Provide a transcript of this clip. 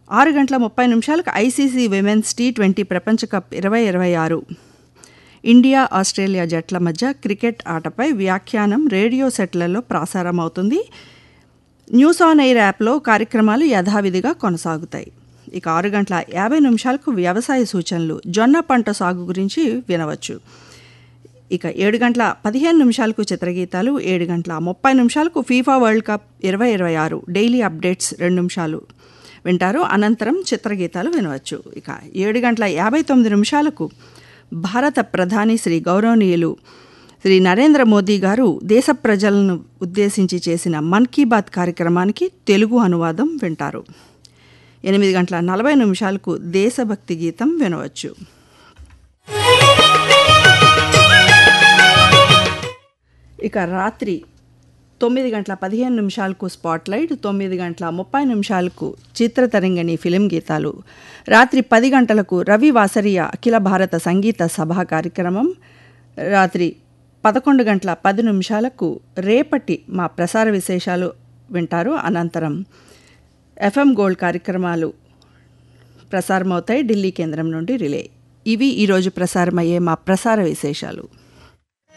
ఆరు గంటల ముప్పై నిమిషాలకు ఐసీసీ విమెన్స్ టీ ట్వంటీ ప్రపంచ కప్ ఇరవై ఇరవై ఆరు ఇండియా ఆస్ట్రేలియా జట్ల మధ్య క్రికెట్ ఆటపై వ్యాఖ్యానం రేడియో సెట్లలో ప్రసారం అవుతుంది న్యూస్ ఆన్ ఎయిర్ యాప్లో కార్యక్రమాలు యథావిధిగా కొనసాగుతాయి ఇక ఆరు గంటల యాభై నిమిషాలకు వ్యవసాయ సూచనలు జొన్న పంట సాగు గురించి వినవచ్చు ఇక ఏడు గంటల పదిహేను నిమిషాలకు చిత్రగీతాలు ఏడు గంటల ముప్పై నిమిషాలకు ఫీఫా వరల్డ్ కప్ ఇరవై ఇరవై ఆరు డైలీ అప్డేట్స్ రెండు నిమిషాలు వింటారు అనంతరం చిత్రగీతాలు వినవచ్చు ఇక ఏడు గంటల యాభై తొమ్మిది నిమిషాలకు భారత ప్రధాని శ్రీ గౌరవనీయులు శ్రీ నరేంద్ర మోదీ గారు దేశ ప్రజలను ఉద్దేశించి చేసిన మన్ కీ బాత్ కార్యక్రమానికి తెలుగు అనువాదం వింటారు ఎనిమిది గంటల నలభై నిమిషాలకు దేశభక్తి గీతం వినవచ్చు ఇక రాత్రి తొమ్మిది గంటల పదిహేను నిమిషాలకు స్పాట్లైట్ తొమ్మిది గంటల ముప్పై నిమిషాలకు చిత్రతరంగిణి ఫిలిం గీతాలు రాత్రి పది గంటలకు రవి వాసరియ అఖిల భారత సంగీత సభ కార్యక్రమం రాత్రి పదకొండు గంటల పది నిమిషాలకు రేపటి మా ప్రసార విశేషాలు వింటారు అనంతరం ఎఫ్ఎం గోల్డ్ కార్యక్రమాలు ప్రసారమవుతాయి ఢిల్లీ కేంద్రం నుండి రిలే ఇవి ఈరోజు ప్రసారమయ్యే మా ప్రసార విశేషాలు